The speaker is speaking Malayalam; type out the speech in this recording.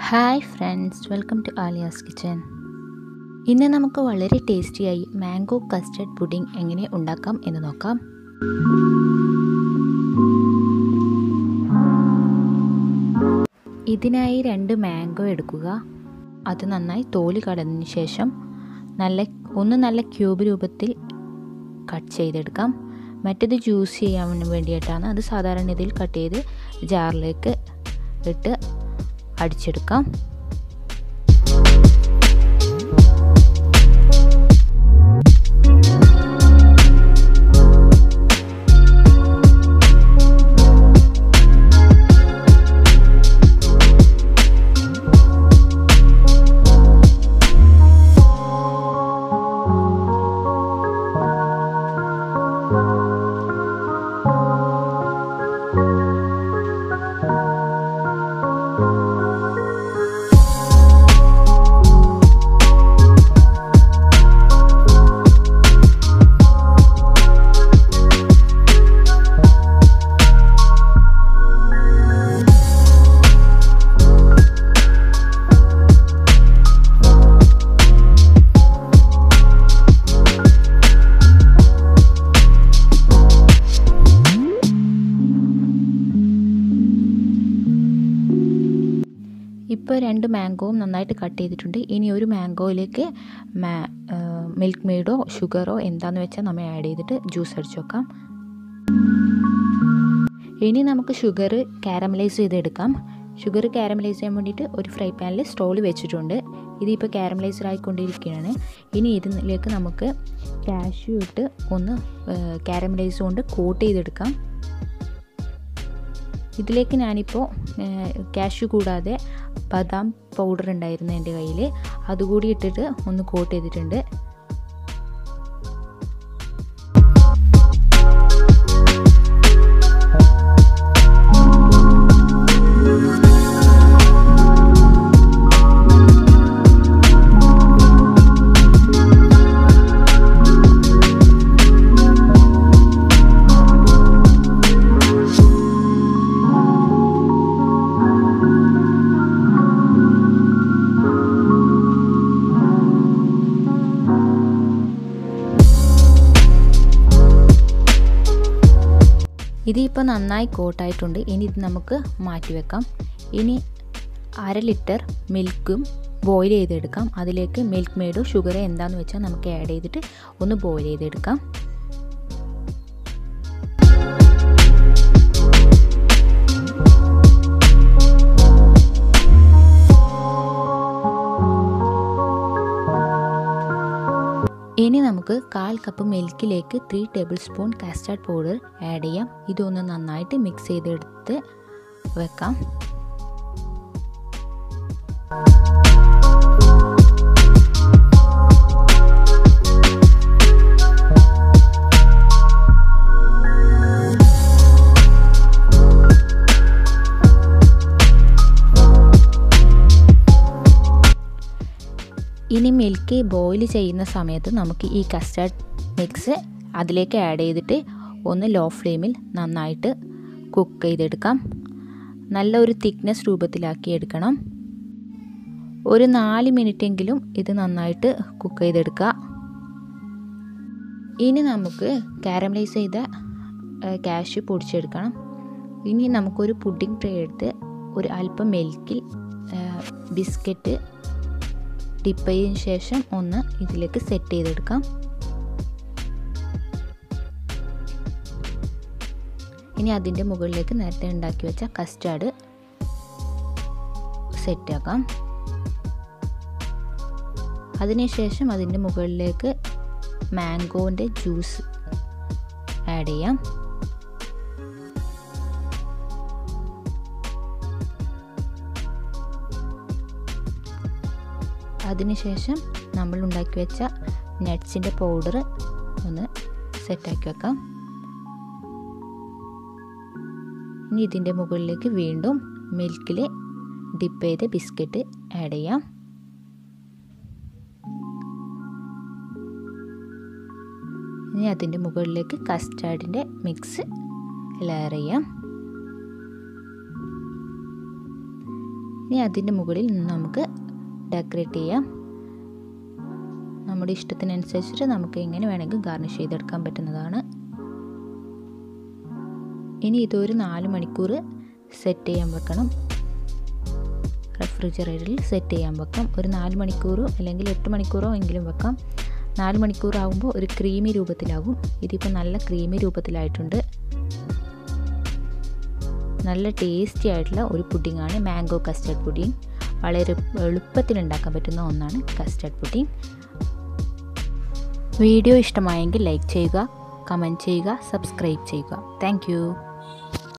hi friends welcome to Alia's kitchen ഇന്ന് നമുക്ക് വളരെ ടേസ്റ്റിയായി മാംഗോ കസ്റ്റർഡ് പുഡിംഗ് എങ്ങനെ ഉണ്ടാക്കാം എന്ന് നോക്കാം ഇതിനായി രണ്ട് മാംഗോ എടുക്കുക അത് നന്നായി തോല് കടന്നതിന് ശേഷം നല്ല ഒന്ന് നല്ല ക്യൂബ് രൂപത്തിൽ കട്ട് ചെയ്തെടുക്കാം മറ്റേത് ജ്യൂസ് ചെയ്യാൻ വേണ്ടിയിട്ടാണ് അത് സാധാരണ ഇതിൽ കട്ട് ചെയ്ത് ജാറിലേക്ക് ഇട്ട് അടിച്ചെടുക്കാം ഇപ്പോൾ രണ്ട് മാംഗോവും നന്നായിട്ട് കട്ട് ചെയ്തിട്ടുണ്ട് ഇനി ഒരു മാംഗോയിലേക്ക് മാ മിൽക്ക് മെയ്ഡോ ഷുഗറോ എന്താണെന്ന് വെച്ചാൽ നമ്മൾ ആഡ് ചെയ്തിട്ട് ജ്യൂസ് അടിച്ച് വെക്കാം ഇനി നമുക്ക് ഷുഗർ കാരമലൈസ് ചെയ്തെടുക്കാം ഷുഗർ കാരമലൈസ് ചെയ്യാൻ വേണ്ടിയിട്ട് ഒരു ഫ്രൈ പാനിൽ സ്റ്റോൾ വെച്ചിട്ടുണ്ട് ഇതിപ്പോൾ കാരമലൈസ്ഡ് ആയിക്കൊണ്ടിരിക്കുകയാണ് ഇനി ഇതിലേക്ക് നമുക്ക് കാഷ്യൂ ഇട്ട് ഒന്ന് കാരമലൈസ് കൊണ്ട് കോട്ട് ചെയ്തെടുക്കാം ഇതിലേക്ക് ഞാനിപ്പോൾ കാഷ്യൂ കൂടാതെ ബദാം പൗഡർ ഉണ്ടായിരുന്നു എൻ്റെ കയ്യിൽ അതുകൂടി ഇട്ടിട്ട് ഒന്ന് കോട്ട് ചെയ്തിട്ടുണ്ട് ഇതിപ്പോൾ നന്നായി കോട്ടായിട്ടുണ്ട് ഇനി ഇത് നമുക്ക് മാറ്റി വെക്കാം ഇനി അര ലിറ്റർ മിൽക്കും ബോയിൽ ചെയ്തെടുക്കാം അതിലേക്ക് മിൽക്ക് മെയ്ഡോ ഷുഗറോ എന്താണെന്ന് വെച്ചാൽ നമുക്ക് ആഡ് ചെയ്തിട്ട് ഒന്ന് ബോയിൽ ചെയ്തെടുക്കാം ഇനി നമുക്ക് കാൽ കപ്പ് മിൽക്കിലേക്ക് three tablespoon custard powder add ചെയ്യാം ഇതൊന്ന് നന്നായിട്ട് മിക്സ് ചെയ്തെടുത്ത് വെക്കാം ഇനി മിൽക്ക് ബോയിൽ ചെയ്യുന്ന സമയത്ത് നമുക്ക് ഈ കസ്റ്റാർഡ് മിക്സ് അതിലേക്ക് ആഡ് ചെയ്തിട്ട് ഒന്ന് ലോ ഫ്ലെയിമിൽ നന്നായിട്ട് കുക്ക് ചെയ്തെടുക്കാം നല്ല ഒരു തിക്നെസ് രൂപത്തിലാക്കി എടുക്കണം ഒരു നാല് മിനിറ്റെങ്കിലും ഇത് നന്നായിട്ട് കുക്ക് ചെയ്തെടുക്കുക ഇനി നമുക്ക് കാരമലൈസ് ചെയ്ത കാഷ്യൂ പൊടിച്ചെടുക്കണം ഇനി നമുക്കൊരു പുഡിംഗ് ട്രേ എടുത്ത് ഒരു അല്പം മിൽക്കിൽ ബിസ്ക്കറ്റ് ഡിപ്പ് ചെയ്തതിന് ശേഷം ഒന്ന് ഇതിലേക്ക് സെറ്റ് ചെയ്തെടുക്കാം ഇനി അതിൻ്റെ മുകളിലേക്ക് നേരത്തെ ഉണ്ടാക്കി വെച്ച കസ്റ്റാർഡ് സെറ്റാക്കാം അതിനുശേഷം അതിൻ്റെ മുകളിലേക്ക് മാംഗോൻ്റെ ജ്യൂസ് ആഡ് ചെയ്യാം അതിനുശേഷം നമ്മൾ ഉണ്ടാക്കി വെച്ച നട്ട്സിൻ്റെ പൗഡർ ഒന്ന് സെറ്റാക്കി വെക്കാം ഇനി ഇതിൻ്റെ മുകളിലേക്ക് വീണ്ടും മിൽക്കിൽ ഡിപ്പ് ചെയ്ത ബിസ്ക്കറ്റ് ആഡ് ചെയ്യാം ഇനി അതിൻ്റെ മുകളിലേക്ക് കസ്റ്റാർഡിൻ്റെ മിക്സ് ലെയർ ചെയ്യാം ഇനി അതിൻ്റെ മുകളിൽ നിന്ന് നമുക്ക് ഡെക്കറേറ്റ് ചെയ്യാം നമ്മുടെ ഇഷ്ടത്തിനനുസരിച്ചിട്ട് നമുക്ക് എങ്ങനെ വേണമെങ്കിൽ ഗാർണിഷ് ചെയ്തെടുക്കാൻ പറ്റുന്നതാണ് ഇനി ഇതൊരു നാല് മണിക്കൂർ സെറ്റ് ചെയ്യാൻ വെക്കണം റെഫ്രിജറേറ്ററിൽ സെറ്റ് ചെയ്യാൻ വെക്കാം ഒരു നാല് മണിക്കൂറോ അല്ലെങ്കിൽ എട്ട് മണിക്കൂറോ എങ്കിലും വെക്കാം നാല് മണിക്കൂറാകുമ്പോൾ ഒരു ക്രീമി രൂപത്തിലാകും ഇതിപ്പോൾ നല്ല ക്രീമി രൂപത്തിലായിട്ടുണ്ട് നല്ല ടേസ്റ്റി ആയിട്ടുള്ള ഒരു പുഡിങ്ങാണ് മാംഗോ കസ്റ്റർഡ് പുഡിങ് വളരെ എളുപ്പത്തിൽ ഉണ്ടാക്കാൻ പറ്റുന്ന ഒന്നാണ് കസ്റ്റർഡ് പുഡിങ് വീഡിയോ ഇഷ്ടമായെങ്കിൽ ലൈക്ക് ചെയ്യുക കമൻറ്റ് ചെയ്യുക സബ്സ്ക്രൈബ് ചെയ്യുക താങ്ക്